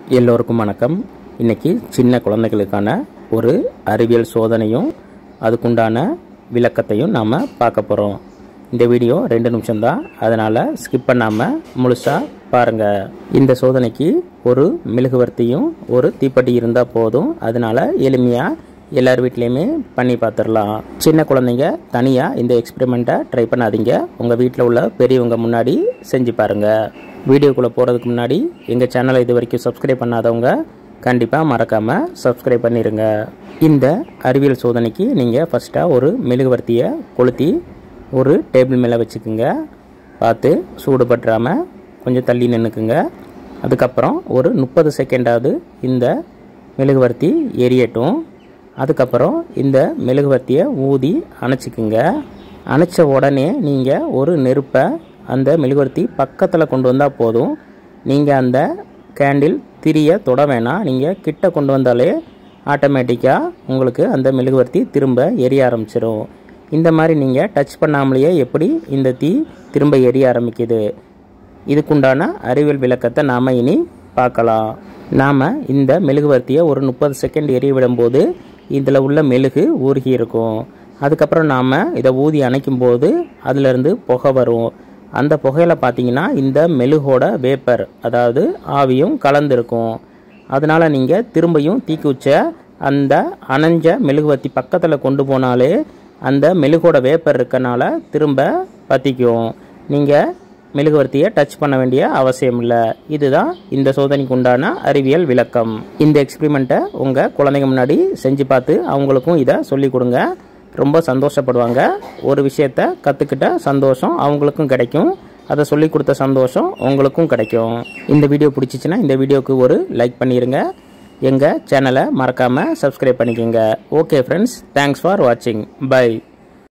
எல்லோருக்கும் வணக்கம் இன்னைக்கு சின்ன குழந்தைகளுக்கான ஒரு அறிவியல் சோதனையும் அதுக்குண்டான விளக்கத்தையும் நாம் பார்க்க போகிறோம் இந்த வீடியோ ரெண்டு நிமிஷம் தான் அதனால் ஸ்கிப் பண்ணாமல் முழுசாக பாருங்கள் இந்த சோதனைக்கு ஒரு மெழுகுவர்த்தியும் ஒரு தீப்பெட்டி இருந்தால் போதும் அதனால் எளிமையாக எல்லார் வீட்லேயுமே பண்ணி பார்த்துடலாம் சின்ன குழந்தைங்க தனியாக இந்த எக்ஸ்பெரிமெண்ட்டை ட்ரை பண்ணாதீங்க உங்கள் வீட்டில் உள்ள பெரியவங்க முன்னாடி செஞ்சு பாருங்கள் வீடியோக்குள்ளே போகிறதுக்கு முன்னாடி எங்கள் சேனலை இது வரைக்கும் சப்ஸ்கிரைப் பண்ணாதவங்க கண்டிப்பாக மறக்காமல் சப்ஸ்கிரைப் பண்ணிடுங்க இந்த அறிவியல் சோதனைக்கு நீங்கள் ஃபஸ்ட்டாக ஒரு மெழுகுவர்த்தியை கொளுத்தி ஒரு டேபிள் மேலே வச்சுக்குங்க பார்த்து சூடு பற்றாமல் கொஞ்சம் தள்ளி நின்றுக்குங்க அதுக்கப்புறம் ஒரு முப்பது செகண்டாவது இந்த மெழுகுவர்த்தி எரியட்டும் அதுக்கப்புறம் இந்த மெழுகுவர்த்தியை ஊதி அணைச்சிக்குங்க அணைச்ச உடனே நீங்கள் ஒரு நெருப்பை அந்த மெழுகுவர்த்தி பக்கத்தில் கொண்டு வந்தால் போதும் நீங்கள் அந்த கேண்டில் திரியை தொட வேணாம் நீங்கள் கிட்ட கொண்டு வந்தாலே ஆட்டோமேட்டிக்காக உங்களுக்கு அந்த மெழுகுவர்த்தி திரும்ப எரிய ஆரம்பிச்சிடும் இந்த மாதிரி நீங்கள் டச் பண்ணாமலேயே எப்படி இந்த தீ திரும்ப எரிய ஆரம்பிக்குது இதுக்குண்டான அறிவியல் விளக்கத்தை நாம் இனி பார்க்கலாம் நாம் இந்த மெழுகுவர்த்தியை ஒரு முப்பது செகண்ட் எரிய விடும்போது இதில் உள்ள மெழுகு ஊறுகி இருக்கும் அதுக்கப்புறம் நாம் இதை ஊதி அணைக்கும் போது அதிலிருந்து புகை வரும் அந்த புகையில் பார்த்தீங்கன்னா இந்த மெழுகோட வேப்பர் அதாவது ஆவியும் கலந்துருக்கும் அதனால் நீங்கள் திரும்பியும் தீக்குச்ச அந்த அணைஞ்ச மெழுகுவர்த்தி பக்கத்தில் கொண்டு போனாலே அந்த மெழுகோட வேப்பர் இருக்கனால திரும்ப பற்றிக்கும் நீங்கள் மெழுகுவர்த்தியை டச் பண்ண வேண்டிய அவசியம் இல்லை இதுதான் இந்த சோதனைக்கு உண்டான அறிவியல் விளக்கம் இந்த எக்ஸ்பிரிமெண்ட்டை உங்கள் குழந்தைங்க முன்னாடி செஞ்சு பார்த்து அவங்களுக்கும் இதை சொல்லி கொடுங்க ரொம்ப சந்தோஷப்படுவாங்க ஒரு விஷயத்த கற்றுக்கிட்ட சந்தோஷம் அவங்களுக்கும் கிடைக்கும் அதை சொல்லி கொடுத்த சந்தோஷம் உங்களுக்கும் கிடைக்கும் இந்த வீடியோ பிடிச்சிச்சின்னா இந்த வீடியோவுக்கு ஒரு லைக் பண்ணிடுங்க எங்கள் சேனலை மறக்காமல் சப்ஸ்கிரைப் பண்ணிக்கோங்க ஓகே ஃப்ரெண்ட்ஸ் தேங்க்ஸ் ஃபார் வாட்சிங் பை